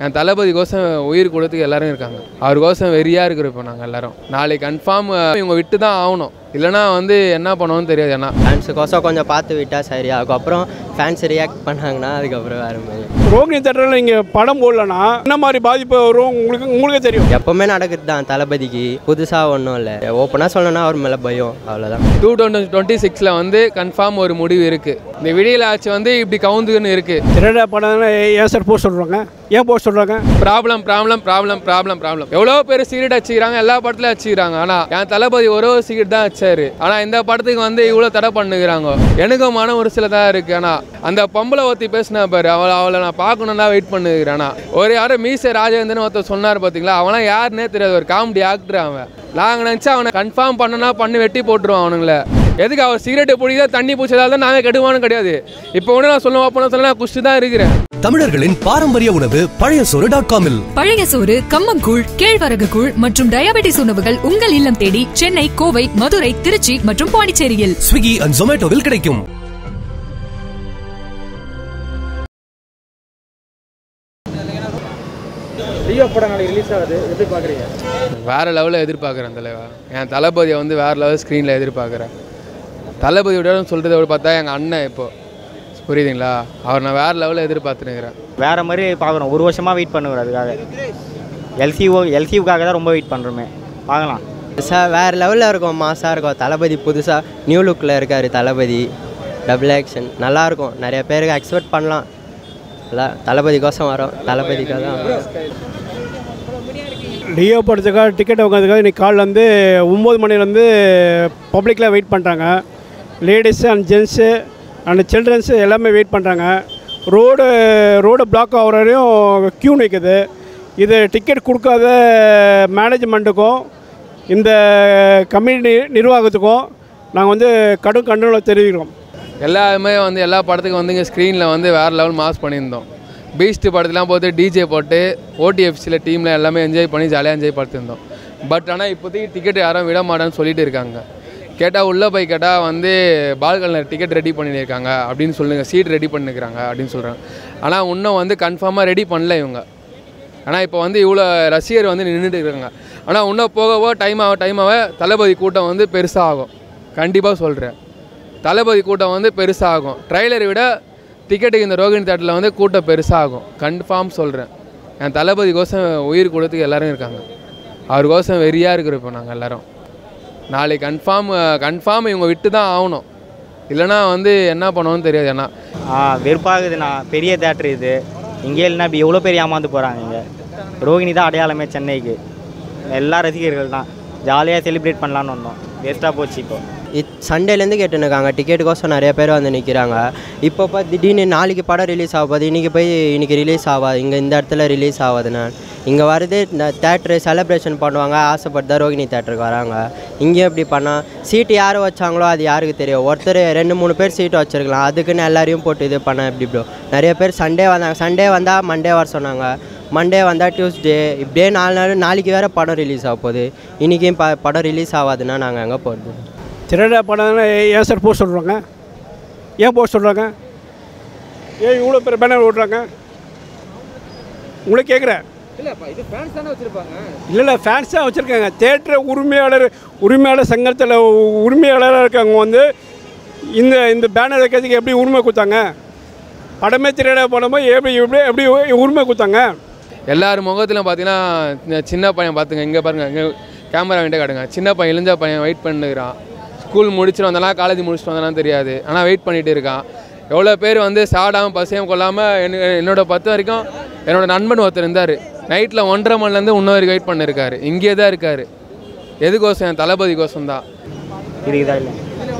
என் தளபதிக்கோசம் உயிர் கொடுத்துக்கு எல்லாரும் இருக்காங்க அவருக்கோசம் வெறியாக இருக்கிற இப்போ நாங்கள் எல்லாரும் நாளைக்கு கன்ஃபார்ம் இவங்க விட்டு தான் ஆகணும் இல்லைனா வந்து என்ன பண்ணுவோன்னு தெரியாது ஏன்னா ஃபேன்ஸுக்கோசம் கொஞ்சம் பார்த்து விட்டால் சரி அதுக்கப்புறம் ஃபேன்ஸ் ரியாக்ட் பண்ணாங்கன்னா அதுக்கப்புறம் வேறு மாதிரி ரோகிணி தேட்டரில் நீங்கள் படம் போடலன்னா என்ன மாதிரி பாதிப்பு வரும் உங்களுக்கு உங்களுக்கே தெரியும் எப்போவுமே நடக்குது தான் தளபதிக்கு புதுசாக ஒன்றும் இல்லை ஓப்பனாக சொல்லணும்னா அவர் மேலே பயம் அவ்வளோதான் டூ தௌசண்ட் டுவெண்ட்டி சிக்ஸில் வந்து கன்ஃபார்ம் ஒரு முடிவு இருக்குது இந்த விடியல் ஆட்சி வந்து இப்படி கவுந்துன்னு இருக்குது திருட படம் ஏன் சார் போக சொல்கிறாங்க ஏன் போக சொல்கிறாங்க problem problem problem problem problem எவ்வளோ பேர் சிகரெட் அடிச்சுக்கிறாங்க எல்லா படத்துலையும் அடிச்சுக்கிறாங்க ஆனால் என் தளபதி ஒரு ஒரு சிகரெட் தான் அடிச்சாரு ஆனால் இந்த படத்துக்கு வந்து இவ்வளோ தடை பண்ணுகிறாங்க எனக்கும் மனம் ஒரு சில தான் இருக்குது ஆனால் அந்த பொம்பளை ஒருத்தி பேசினா பாரு அவளை அவளை நான் பார்க்கணுன்னா வெயிட் பண்ணுகிறேன் ஆனால் ஒரு யாரும் மீசை ராஜேந்திரன் ஒருத்தர் சொன்னார் பார்த்தீங்களா அவனா யாருன்னே தெரியாது ஒரு காமெடி ஆக்டர் அவன் நாங்கள் நினச்சா அவனை கன்ஃபார்ம் பண்ணனா பண்ணி வெட்டி போட்டுருவோம் அவனுங்கள எதுக்கு அவர் சிகரெட்டு பிடிக்கல தண்ணி பூச்சதால தான் நாங்கள் கெடுவானு கிடையாது இப்போ ஒன்று நான் சொல்லுவோம் அப்போ நான் சொல்ல நான் குஷ்டு தான் இருக்கிறேன் தமிழர்களின் பாரம்பரிய உணவு பழைய சோறு டாட் காமில் பழைய சோறு கம்மங்கூழ் கேழ்வரகு கூழ் மற்றும் டயாபெட்டிஸ் உணவுகள் உங்கள் இல்லம் தேடி சென்னை கோவை மதுரை திருச்சி மற்றும் பாண்டிச்சேரியில் ஸ்விக்கி அண்ட் ஜொமேட்டோவில் கிடைக்கும் வேற லெவலில் எதிர்பார்க்குறேன் தலைவா என் தளபதியை வந்து வேற லெவல் ஸ்க்ரீனில் எதிர்பார்க்குறேன் தளபதியோட சொல்கிறத விட பார்த்தா எங்கள் அண்ணன் இப்போ புரியுதுங்களா அவர் நான் வேற லெவலில் எதிர்பார்த்துனுக்கிறேன் வேற மாதிரி பார்க்குறோம் ஒரு வருஷமாக வெயிட் பண்ணுவார் அதுக்காக எல்சிஓ எல்சியூக்காக தான் ரொம்ப வெயிட் பண்ணுறோமே பார்க்கலாம் சார் வேறு லெவலில் இருக்கும் மாசாக இருக்கும் தளபதி புதுசாக நியூ லுக்கில் இருக்கார் தளபதி டபுள் ஆக்ஷன் நல்லாயிருக்கும் நிறைய பேருக்கு எக்ஸ்பெக்ட் பண்ணலாம் நல்லா தளபதிக்கோசம் வரோம் தளபதிக்காக தான் வரோம். டிஓ படத்துக்காக டிக்கெட் வாங்கிறதுக்காக இன்னைக்கு காலைல வந்து ஒம்பது மணிலேருந்து பப்ளிக்கில் வெயிட் பண்ணுறாங்க ladies and gents and childrens எல்லாமே வெயிட் பண்ணுறாங்க ரோடு ரோடு பிளாக் ஆகிற வரையும் க்யூ நிற்குது இது டிக்கெட் கொடுக்காத மேனேஜ்மெண்ட்டுக்கும் இந்த கம்யூனிட்டி நிர்வாகத்துக்கும் நாங்கள் வந்து கடும் கண்டனங்களை தெரிவிக்கிறோம் எல்லாருமே வந்து எல்லா படத்துக்கும் வந்து இங்கே ஸ்க்ரீனில் வந்து வேறு லெவல் மாஸ் பண்ணியிருந்தோம் பீஸ்ட் படத்துலாம் போட்டு டிஜே போட்டு ஓடிஎஃப்சியில் டீமில் எல்லாமே என்ஜாய் பண்ணி ஜாலியாக என்ஜாய் பார்த்துருந்தோம் பட் ஆனால் இப்போதைக்கு டிக்கெட் யாரும் விட மாட்டேன்னு சொல்லிட்டு இருக்காங்க கேட்டால் உள்ளே போய் கேட்டால் வந்து பால்கனில் டிக்கெட் ரெடி பண்ணியிருக்காங்க அப்படின்னு சொல்லுங்கள் சீட் ரெடி பண்ணிருக்காங்க அப்படின்னு சொல்கிறாங்க ஆனால் இன்னும் வந்து கன்ஃபார்மாக ரெடி பண்ணல இவங்க ஆனால் இப்போ வந்து இவ்வளோ ரசிகர் வந்து நின்றுட்டு இருக்காங்க ஆனால் இன்னும் போக போக டைம் ஆக டைம் ஆக தளபதி கூட்டம் வந்து பெருசாக ஆகும் கண்டிப்பாக சொல்கிறேன் தளபதி கூட்டம் வந்து பெருசாக ஆகும் ட்ரைலரை விட டிக்கெட்டுக்கு இந்த ரோகிணி தேட்டரில் வந்து கூட்டம் பெருசாகும் கன்ஃபார்ம் சொல்கிறேன் என் தளபதிக்கோசம் உயிர் கொடுத்துக்கு எல்லாரும் இருக்காங்க அவருக்கோசம் வெறியாக இருக்கிற இப்போ நாங்கள் எல்லாரும் நாளைக்கு கன்ஃபார்ம் கன்ஃபார்ம் இவங்க விட்டு தான் ஆகணும் இல்லைனா வந்து என்ன பண்ணுவோன்னு தெரியாது ஏன்னா ஆ, வெறுப்பாகுதுண்ணா பெரிய தேட்டர் இது இங்கே இல்லைன்னா இப்படி எவ்வளோ பேர் ஏமாந்து போகிறாங்க இங்கே ரோகிணி தான் அடையாளமே சென்னைக்கு எல்லா ரசிகர்கள் தான் ஜாலியாக செலிப்ரேட் பண்ணலான்னு வந்தோம் வேஸ்ட்டாக போச்சு இப்போ இத் சண்டேலேருந்து கேட்டுன்னு இருக்காங்க டிக்கெட்டுக்கோசம் நிறைய பேர் வந்து நிற்கிறாங்க இப்போ இப்போ திடீர்னு நாளைக்கு படம் ரிலீஸ் ஆகாது இன்றைக்கி போய் இன்றைக்கி ரிலீஸ் ஆகாது இங்கே இந்த இடத்துல ரிலீஸ் ஆகாதுண்ணா இங்கே வருது இந்த தேட்ரு செலிப்ரேஷன் பண்ணுவாங்க ஆசைப்பட்டு தான் ரோகிணி தேட்டருக்கு வராங்க இங்கேயும் இப்படி பண்ணால் சீட்டு யார் வச்சாங்களோ அது யாருக்கு தெரியும் ஒருத்தர் ரெண்டு மூணு பேர் சீட்டு வச்சுருக்கலாம் அதுக்குன்னு எல்லாரையும் போட்டு இது பண்ண எப்படி ப்ரோ நிறைய பேர் சண்டே வந்தாங்க சண்டே வந்தால் மண்டே வர சொன்னாங்க மண்டே வந்தால் டியூஸ்டே இப்படியே நாலு நாள் நாளைக்கு வேறு படம் ரிலீஸ் ஆக போகுது இன்றைக்கும் ப படம் ரிலீஸ் ஆகாதுன்னா நாங்கள் எங்கே போகிறது திருட படம் ஏன் சார் போக சொல்கிறாங்க ஏன் போக சொல்கிறாங்க ஏன் இவ்வளோ பேர் பேனர் ஓட்டுறாங்க உங்களை கேட்குறேன் இல்லை இல்லை ஃபேன்ஸ் தான் வச்சுருக்காங்க தேட்டர் உரிமையாளர் உரிமையாளர் சங்கத்தில் உரிமையாளராக இருக்கவங்க வந்து இந்த இந்த பேனர் வைக்கிறதுக்கு எப்படி உரிமை கொடுத்தாங்க படமே திருட படமோ எப்படி எப்படி எப்படி உரிமை கொடுத்தாங்க எல்லார் முகத்திலும் பார்த்தீங்கன்னா இந்த சின்ன பையன் பார்த்துங்க இங்கே பாருங்க இங்கே கேமரா வேண்டிய காட்டுங்க சின்ன பையன் இழிஞ்ச பையன் வெயிட் பண்ணுகிறான் ஸ்கூல் முடிச்சுட்டு வந்தானா காலேஜ் முடிச்சுட்டு வந்தானா தெரியாது ஆனால் வெயிட் பண்ணிட்டு இருக்கான் எவ்வளோ பேர் வந்து சாடாமல் பசியம் கொள்ளாமல் என்ன என்னோட பத்து வரைக்கும் என்னோட நண்பன் ஒருத்தர் இருந்தார் நைட்டில் ஒன்றரை மணிலேருந்து இன்னும் வரைக்கும் வெயிட் பண்ணிருக்காரு இங்கே தான் இருக்கார் எதுக்கோசம் என் தளபதி கோசம் தான் இருக்குதா இல்லை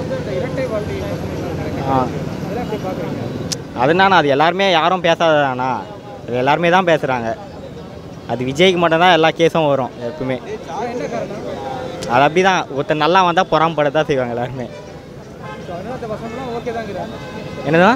ஆ அதுனாண்ணா அது எல்லாருமே யாரும் பேசாதாண்ணா அது எல்லாருமே தான் பேசுகிறாங்க அது விஜய்க்கு மட்டும்தான் எல்லா கேஸும் வரும் எப்பவுமே அது அப்படி தான் ஒருத்தர் நல்லா வந்தால் பொறாமப்பட தான் செய்வாங்க எல்லாருமே என்னதான்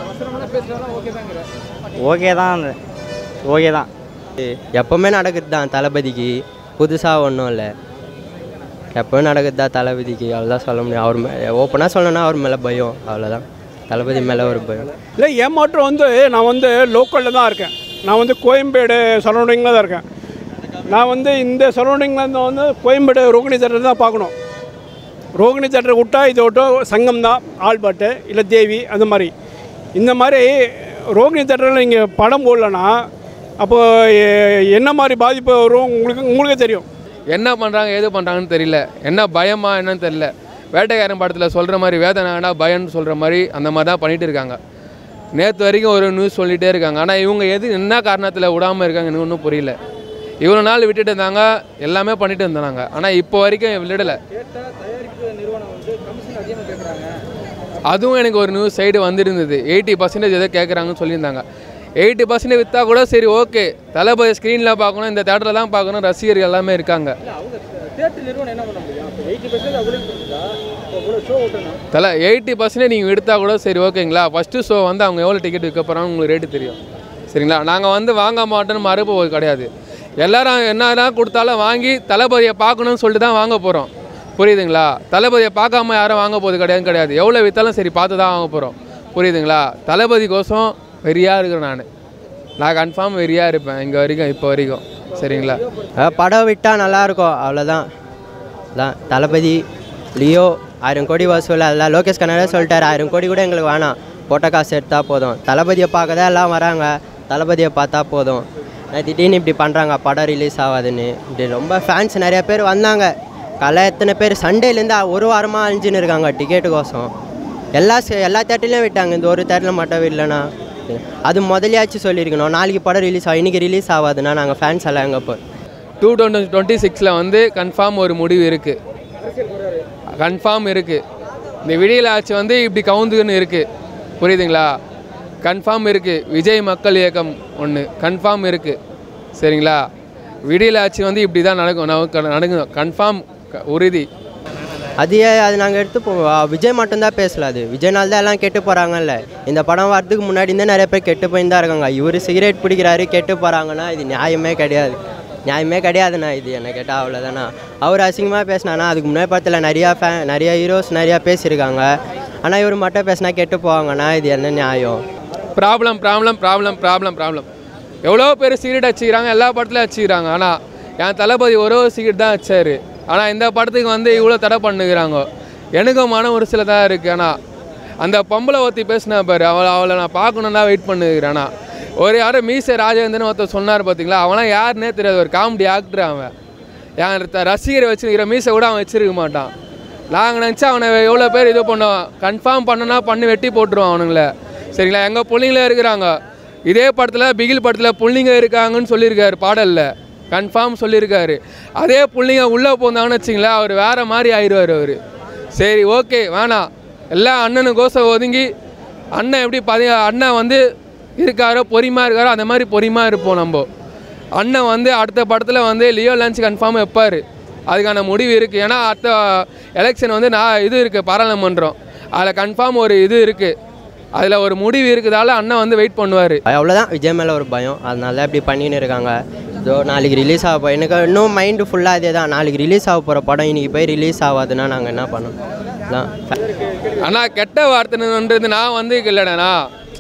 ஓகே தான் ஓகே தான் எப்போவுமே நடக்குது தான் தளபதிக்கு புதுசாக ஒன்றும் இல்லை எப்போவும் நடக்குது தான் தளபதிக்கு அவ்வளோதான் சொல்ல முடியும் அவர் மே ஓப்பனாக சொல்லணும்னா அவர் மேலே பயம் அவ்வளோதான் தளபதி மேலே ஒரு பயம் இல்லை ஏமாற்றம் வந்து நான் வந்து லோக்கலில் தான் இருக்கேன் நான் வந்து கோயம்பேடு சரௌண்டிங்கில் தான் இருக்கேன் நான் வந்து இந்த சரௌண்டிங்கில் இருந்து வந்து கோயம்பேடு ரோகிணி தேட்டர் தான் பார்க்கணும் ரோகிணி தேட்டர் விட்டா இது விட்டோ சங்கம் தான் ஆல்பர்ட்டு இல்லை தேவி அந்த மாதிரி இந்த மாதிரி ரோகிணி தேட்டரில் நீங்கள் படம் போடலன்னா அப்போ எ- என்ன மாதிரி பாதிப்பு வரும் உங்களுக்கு உங்களுக்கே தெரியும் என்ன பண்ணுறாங்க ஏது பண்ணுறாங்கன்னு தெரியல என்ன பயமா என்னன்னு தெரியல வேட்டைக்காரன் படத்தில் சொல்கிற மாதிரி வேதனைனா பயம்னு சொல்கிற மாதிரி அந்த மாதிரி தான் பண்ணிட்டு இருக்காங்க நேற்று வரைக்கும் ஒரு நியூஸ் சொல்லிகிட்டே இருக்காங்க ஆனால் இவங்க எது என்ன காரணத்தில் விடாமல் இருக்காங்கன்னு ஒன்றும் புரியல இவ்வளோ நாள் விட்டுட்டு இருந்தாங்க எல்லாமே பண்ணிட்டு இருந்தாங்க ஆனால் இப்போ வரைக்கும் விடலை அதுவும் எனக்கு ஒரு நியூஸ் சைடு வந்திருந்தது எயிட்டி பர்சன்டேஜ் எதோ கேட்குறாங்கன்னு சொல்லியிருந்தாங்க எயிட்டி பர்சன்டேஜ் விற்றா கூட சரி ஓகே தளபதி ஸ்க்ரீனில் பார்க்கணும் இந்த தேட்டரில் தான் பார்க்கணும் ரசிகர்கள் எல்லாமே இருக்காங்க தலை எயிட்டி பர்சன்டேஜ் நீங்கள் எடுத்தா கூட சரி ஓகேங்களா ஃபஸ்ட்டு ஷோ வந்து அவங்க எவ்வளோ டிக்கெட் விற்க போகிறாங்க உங்களுக்கு ரேட்டு தெரியும் சரிங்களா நாங்கள் வந்து வாங்க மாட்டோம்னு மறுப்பு போது கிடையாது எல்லாரும் என்னதான் கொடுத்தாலும் வாங்கி தளபதியை பார்க்கணும்னு சொல்லிட்டு தான் வாங்க போகிறோம் புரியுதுங்களா தளபதியை பார்க்காம யாரும் வாங்க போகிறது கிடையாது கிடையாது எவ்வளோ விற்றாலும் சரி பார்த்து தான் வாங்க போகிறோம் புரியுதுங்களா தளபதிக்கோசம் வெறியாக இருக்கிறேன் நான் நான் கன்ஃபார்ம் வெறியாக இருப்பேன் இங்கே வரைக்கும் இப்போ வரைக்கும் சரிங்களா அஹ் படம் விட்டால் நல்லாயிருக்கும் அவ்வளோதான் அதான் தளபதி லியோ ஆயிரம் கோடி வசூல் அதெல்லாம் லோகேஷ் கனரே சொல்லிட்டாரு ஆயிரம் கோடி கூட எங்களுக்கு வேணாம் போட்ட காசு எடுத்தால் போதும் தளபதியை பார்க்க தான் எல்லாம் வராங்க தளபதியை பார்த்தா போதும் நான் திடீர்னு இப்படி பண்ணுறாங்க படம் ரிலீஸ் ஆகாதுன்னு இப்படி ரொம்ப ஃபேன்ஸ் நிறைய பேர் வந்தாங்க கலை எத்தனை பேர் சண்டேலேருந்து ஒரு வாரமாக அழிஞ்சுன்னு இருக்காங்க டிக்கெட்டுக்கோசம் எல்லா ச- எல்லா தேட்டர்லையும் விட்டாங்க இந்த ஒரு தேட்டரில் மட்டும் இல்லைண்ணா அது முதலியாச்சும் சொல்லியிருக்கணும் நாளைக்கு படம் ரிலீஸ் ஆகும் இன்றைக்கி ரிலீஸ் ஆகாதுன்னா நாங்கள் ஃபேன்ஸ் எல்லாம் எங்கே போ டூ தௌசண்ட் டுவெண்ட்டி சிக்ஸில் வந்து கன்ஃபார்ம் ஒரு முடிவு இருக்குது கன்ஃபார்ம் இருக்குது இந்த விடியல் ஆட்சி வந்து இப்படி கவுந்துக்குன்னு இருக்குது புரியுதுங்களா கன்ஃபார்ம் இருக்குது விஜய் மக்கள் இயக்கம் ஒன்று கன்ஃபார்ம் இருக்குது சரிங்களா விடியல் ஆட்சி வந்து இப்படி தான் நடக்கும் நமக்கு நடக்கும் கன்ஃபார்ம் உறுதி அது ஏன் அது நாங்கள் எடுத்து போ விஜய் மட்டும்தான் பேசல அது விஜய்னால தான் எல்லாம் கெட்டு போகிறாங்கல்ல இந்த படம் வரதுக்கு முன்னாடி இருந்தே நிறைய பேர் கெட்டு போய் தான் இருக்காங்க இவர் சிகரெட் பிடிக்கிறாரு கெட்டு போகிறாங்கன்னா இது நியாயமே கிடையாது நியாயமே கிடையாதுண்ணா இது என்ன கேட்டால் அவ்வளோதாண்ணா அவர் அசிங்கமாக பேசினானா அதுக்கு முன்னாடி படத்தில் நிறையா ஃபே நிறைய ஹீரோஸ் நிறையா பேசியிருக்காங்க ஆனால் இவர் மட்டும் பேசினா கெட்டு போவாங்கண்ணா இது என்ன நியாயம் problem problem problem problem problem எவ்வளோ பேர் சிகரெட் வச்சுக்கிறாங்க எல்லா படத்துலையும் வச்சுக்கிறாங்க ஆனால் என் தளபதி ஒரு ஒரு சிகரெட் தான் வச்சார் ஆனால் இந்த படத்துக்கு வந்து இவ்வளோ தடை பண்ணுகிறாங்க எனக்கும் மன ஒரு சில தான் இருக்குது ஆனால் அந்த பொம்பளை ஒருத்தி பேசினா பாரு அவளை அவளை நான் பார்க்கணும் தான் வெயிட் பண்ணுகிறேன் ஆனால் ஒரு யாரும் மீசை ராஜேந்திரன் ஒருத்தர் சொன்னார் பார்த்தீங்களா அவனா யாருன்னே தெரியாது ஒரு காமெடி ஆக்டர் அவன் என் த- ரசிகரை வச்சுருக்கிற மீசை கூட அவன் வச்சிருக்க மாட்டான் நாங்கள் நினச்சா அவனை எவ்வளோ பேர் இது பண்ணுவோம் கன்ஃபார்ம் பண்ணனா பண்ணி வெட்டி போட்டுருவோம் அவனுங்கள சரிங்களா எங்கள் பிள்ளைங்களே இருக்கிறாங்க இதே படத்தில் பிகில் படத்தில் புள்ளிங்க இருக்காங்கன்னு சொல்லியிருக்காரு பாடலில் கன்ஃபார்ம் சொல்லியிருக்காரு அதே புள்ளிங்க உள்ளே போந்தாங்கன்னு வச்சிங்களேன் அவர் வேறு மாதிரி ஆயிடுவார் அவர் சரி ஓகே வேணாம் எல்லா அண்ணனுக்கோசம் ஒதுங்கி அண்ணன் எப்படி பதி அண்ணன் வந்து இருக்காரோ பொறிமா இருக்காரோ அந்த மாதிரி பொறிமா இருப்போம் நம்ம அண்ணன் வந்து அடுத்த படத்தில் வந்து லியோ லஞ்ச் கன்ஃபார்ம் வைப்பார் அதுக்கான முடிவு இருக்குது ஏன்னா அடுத்த எலெக்ஷன் வந்து நான் இது இருக்குது பாராளுமன்றம் அதில் கன்ஃபார்ம் ஒரு இது இருக்குது அதில் ஒரு முடிவு இருக்குதால அண்ணன் வந்து வெயிட் பண்ணுவார் அவ்வளோதான் விஜய் மேலே ஒரு பயம் அதனால இப்படி பண்ணின்னு இருக்காங்க இதோ நாளைக்கு ரிலீஸ் ஆக போ- எனக்கு இன்னும் மைண்டு ஃபுல்லாக அதே தான் நாளைக்கு ரிலீஸ் ஆக போகிற படம் இன்னைக்கு போய் ரிலீஸ் ஆகாதுன்னா நாங்கள் என்ன பண்ணோம் அதான் ஆனால் கெட்ட வார்த்தைன்றது நான் வந்து இல்லைடா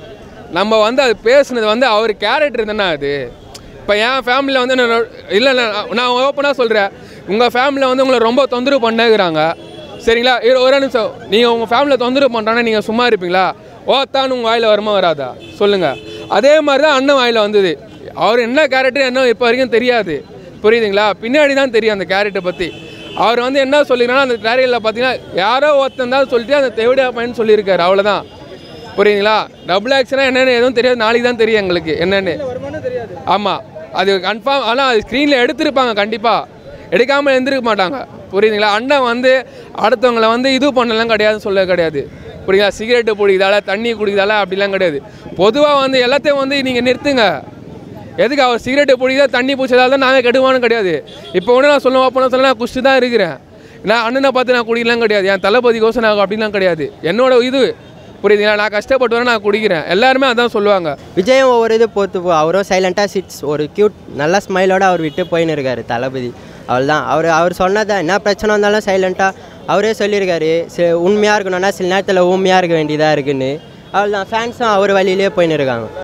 நம்ம வந்து அது பேசுனது வந்து அவர் கேரக்டர் தானே அது இப்போ என் ஃபேமிலியில் வந்து நான் இல்லை இல்லை நான் ஓப்பனாக சொல்கிறேன் உங்கள் ஃபேமிலியில் வந்து உங்களை ரொம்ப தொந்தரவு பண்ணுகிறாங்க சரிங்களா இரு ஒரு நிமிஷம் நீங்கள் உங்கள் ஃபேமிலியில் தொந்தரவு பண்ணுறாங்கன்னா நீங்கள் சும்மா இருப்பீங்களா ஓத்தான்னு உங்கள் வாயில் வருமா வராதா சொல்லுங்கள் அதே மாதிரி தான் அண்ணன் வாயில் வந்தது அவர் என்ன கேரக்டர் என்ன இப்போ வரைக்கும் தெரியாது புரியுதுங்களா பின்னாடி தான் தெரியும் அந்த கேரக்டரை பற்றி அவர் வந்து என்ன சொல்லிக்கிறாங்கன்னா அந்த கேரியரில் பார்த்தீங்கன்னா யாரோ ஒருத்தன் தான் சொல்லிட்டு அந்த தெவிடா பையன் சொல்லியிருக்காரு அவ்வளோதான் புரியுதுங்களா டபுள் ஆக்ஷனாக என்னென்னு எதுவும் தெரியாது நாளைக்கு தான் தெரியும் எங்களுக்கு என்னென்னு ஆமாம் அது கன்ஃபார்ம் ஆனால் அது ஸ்க்ரீனில் எடுத்திருப்பாங்க கண்டிப்பாக எடுக்காமல் எழுந்திருக்க மாட்டாங்க புரியுதுங்களா அண்ணன் வந்து அடுத்தவங்கள வந்து இது பண்ணலாம் கிடையாதுன்னு சொல்ல கிடையாது புரியுங்களா சிகரெட்டு பிடிக்குதால தண்ணி குடிக்குதால அப்படிலாம் கிடையாது பொதுவாக வந்து எல்லாத்தையும் வந்து நீங்கள் நிறுத்துங்க எதுக்கு அவர் சிகரெட்டு பிடிக்குதா தண்ணி பிடிச்சதால தான் நாங்கள் கெடுவான்னு கிடையாது இப்போ கூட நான் சொல்லுவேன் அப்போ சொல்ல நான் குஷ்டு தான் இருக்கிறேன் நான் அண்ணனை பார்த்து நான் குடிக்கலாம் கிடையாது என் தளபதிக்கோசம் நான் அப்படிலாம் கிடையாது என்னோட இது புரியுதுங்களா நான் கஷ்டப்பட்டு வரேன் நான் குடிக்கிறேன் எல்லாருமே அதான் சொல்லுவாங்க விஜயும் ஒவ்வொரு இது பொறுத்து போ அவரும் சைலண்ட்டாக சிட்ஸ் ஒரு க்யூட் நல்ல ஸ்மைலோட அவர் விட்டு போயின்னு இருக்காரு தளபதி அவள்தான் அவர் அவர் சொன்னதான் என்ன பிரச்சனை வந்தாலும் சைலண்ட்டாக அவரே சொல்லியிருக்காரு சி உண்மையாக இருக்கணும்னா சில நேரத்தில் ஊமையாக இருக்க வேண்டியதாக இருக்குன்னு அவள் தான் ஃபேன்ஸும் அவர் வழியிலே போயின்னு இருக்காங்க